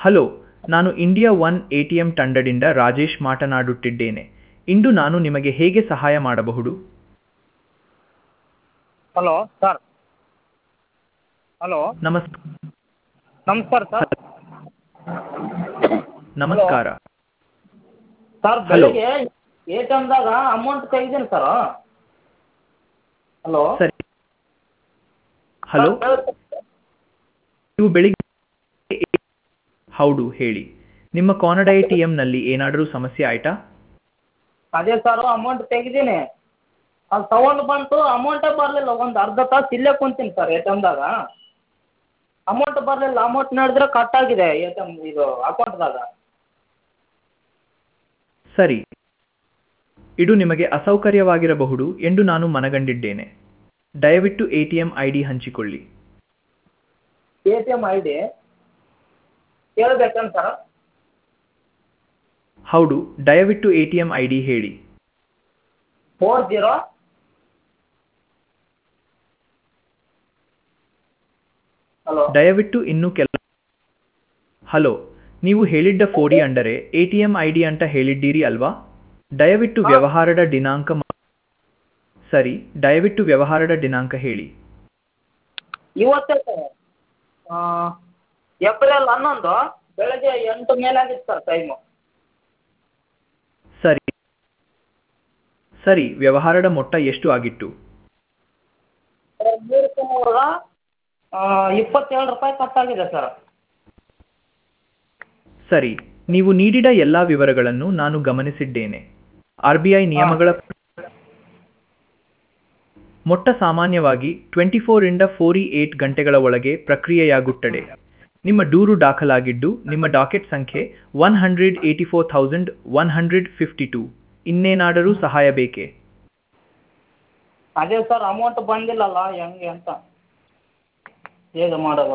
Hello ನಾನು India one A T M ತಂಡದಿಂದ ರಾಜೇಶ್ ಮಾತನಾಡುತ್ತಿದ್ದೇನೆ ಇಂದು ನಾನು ನಿಮಗೆ ಹೇಗೆ ಸಹಾಯ ಮಾಡಬಹುದು ಹಲೋ ಸರ್ ಹಲೋ ನಮಸ್ ನಮಸ್ಕಾರ ಸರ್ ನಮಸ್ಕಾರ ಸರ್ Hello. ಬೆಳಿಗ್ಗೆ ಎ ಟಿ ಎಮ್ದಾಗ ಅಮೌಂಟ್ ತೆಗ್ದೀನಿ ಸರ್ ಹಲೋ ಸರಿ ಹಲೋ ನೀವು ಬೆಳಿಗ್ಗೆ ಹೌದು ಹೇಳಿ ನಿಮ್ಮ ಕಾನಡ ಎ ಟಿ ಎಂನಲ್ಲಿ ಏನಾದರೂ ಸಮಸ್ಯೆ ಆಯ್ತಾ ಅದೇ ಸರ್ ಅಮೌಂಟ್ ತೆಗ್ದೀನಿ ಅದು ತಗೊಂಡು ಬಂತು ಅಮೌಂಟೇ ಬರಲಿಲ್ಲ ಒಂದು ಅರ್ಧ ತಾಸು ಇಲ್ಲೇ ಕುಂತೀನಿ ಸರ್ ಎ ಟಿ ಎಮ್ದಾಗ ಅಮೌಂಟ್ ಬರಲಿಲ್ಲ ಅಮೌಂಟ್ ನೋಡಿದ್ರೆ ಕಟ್ ಆಗಿದೆ ಎ ಟಿ ಎಮ್ ಇದು ಅಕೌಂಟ್ದಾಗ ಸರಿ ಇದು ನಿಮಗೆ ಅಸೌಕರ್ಯವಾಗಿರಬಹುದು ಎಂದು ನಾನು ಮನಗಂಡಿದ್ದೇನೆ ದಯವಿಟ್ಟು A T M I D ಹಂಚಿಕೊಳ್ಳಿ A T M I D ಹೇಳ್ಬೇಕೇನು ಸರ್ ಹೌದು ದಯವಿಟ್ಟು A T M I D ಹೇಳಿ ಫೋರ್ ಜೀರೋ ಹಲೋ ದಯವಿಟ್ಟು ಇನ್ನೂ ಕೆಲ ಹಲೋ ನೀವು ಹೇಳಿದ್ದ ಫೋಡಿ ಅಂದರೆ A T M I D ಅಂತ ಹೇಳಿದ್ದೀರಿ ಅಲ್ವಾ ದಯವಿಟ್ಟು ಹಾ. ವ್ಯವಹಾರದ ದಿನಾಂಕ ಮ- ಸರಿ ದಯವಿಟ್ಟು ವ್ಯವಹಾರದ ದಿನಾಂಕ ಹೇಳಿ ಇವತ್ತೇ ಸರ್ ಏಪ್ರಿಲ್ ಹನ್ನೊಂದು ಬೆಳಗ್ಗೆ ಎಂಟು ಮೇಲಾಗಿತ್ತು ಸರ್ ಟೈಮು ಸರಿ ಸರಿ ವ್ಯವಹಾರದ ಮೊತ್ತ ಎಷ್ಟು ಆಗಿತ್ತು ಮೂರು ಮೂರು ಇಪ್ಪತ್ತೇಳು ರೂಪಾಯಿ ಕಟ್ಟಾಗಿದೆ ಸರ್ ಸರಿ ನೀವು ನೀಡಿದ ಎಲ್ಲ ವಿವರಗಳನ್ನು ನಾನು ಗಮನಿಸಿದ್ದೇನೆ ಆರ್ ಬಿ ಐ ನಿಯಮಗಳ ಮೊಟ್ಟ ಸಾಮಾನ್ಯವಾಗಿ ಟ್ವೆಂಟಿ ಫೋರಿಂದ ಫೋರ್ಟಿ ಏಟ್ ಗಂಟೆಗಳ ಒಳಗೆ ಪ್ರಕ್ರಿಯೆಯಾಗುತ್ತದೆ ನಿಮ್ಮ ದೂರು ದಾಖಲಾಗಿದ್ದು ನಿಮ್ಮ ಡಾಕೆಟ್ ಸಂಖ್ಯೆ one hundred eighty four thousand one hundred fifty two ಇನ್ನೇನಾದರೂ ಸಹಾಯ ಬೇಕೇ ಅದೇ ಸರ್ ಅಮೌಂಟ್ ಬಂದಿಲ್ಲಲ್ಲ ಹೆಂಗೆ ಅಂತ ಹೇಗೆ ಮಾಡೋದು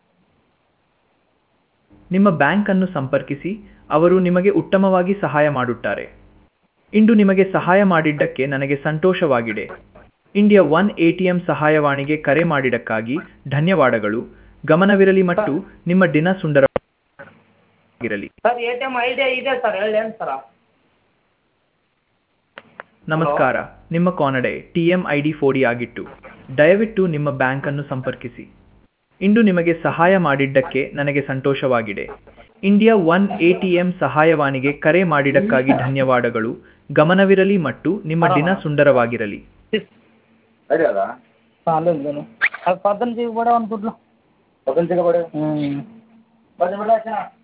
ನಿಮ್ಮ ಬ್ಯಾಂಕ್ ಅನ್ನು ಸಂಪರ್ಕಿಸಿ ಅವರು ನಿಮಗೆ ಉತ್ತಮವಾಗಿ ಸಹಾಯ ಮಾಡುತ್ತಾರೆ ಇಂದು ನಿಮಗೆ ಸಹಾಯ ಮಾಡಿದ್ದಕ್ಕೆ ನನಗೆ ಸಂತೋಷವಾಗಿದೆ ಇಂಡಿಯಾ ಒನ್ ಎಟಿಎಂ ಸಹಾಯವಾಣಿಗೆ ಕರೆ ಮಾಡಿದ್ದಕ್ಕಾಗಿ ಧನ್ಯವಾದಗಳು ಗಮನವಿರಲಿ ಮತ್ತು ನಿಮ್ಮ ದಿನ ಸುಂದರವಾಗಿರಲಿ sir A T M idea ಇದೆ ಸರ್ ಹೇಳೇನು ಸರ ನಮಸ್ಕಾರ ನಿಮ್ಮ ಕಾನಡೆ ಟಿ ಎಂ ಐ ಡಿ ಫೋಡಿ ಆಗಿತ್ತು ದಯವಿಟ್ಟು ನಿಮ್ಮ ಬ್ಯಾಂಕ್ ಅನ್ನು ಸಂಪರ್ಕಿಸಿ ಇಂದು ನಿಮಗೆ ಸಹಾಯ ಮಾಡಿದ್ದಕ್ಕೆ ನನಗೆ ಸಂತೋಷವಾಗಿದೆ India one A T M ಸಹಾಯವಾಣಿಗೆ ಕರೆ ಮಾಡಿದ್ದಕ್ಕಾಗಿ ಧನ್ಯವಾದಗಳು ಗಮನವಿರಲಿ ಮತ್ತು ನಿಮ್ಮ ದಿನ ಸುಂದರವಾಗಿರಲಿ ಅಡಿಯಾದ చాలు అది పద్దెనిమిది కూడా అనుకుంటున్నాం పద్దెనిమిది పడే ఉమ్. పద్దెనిమిది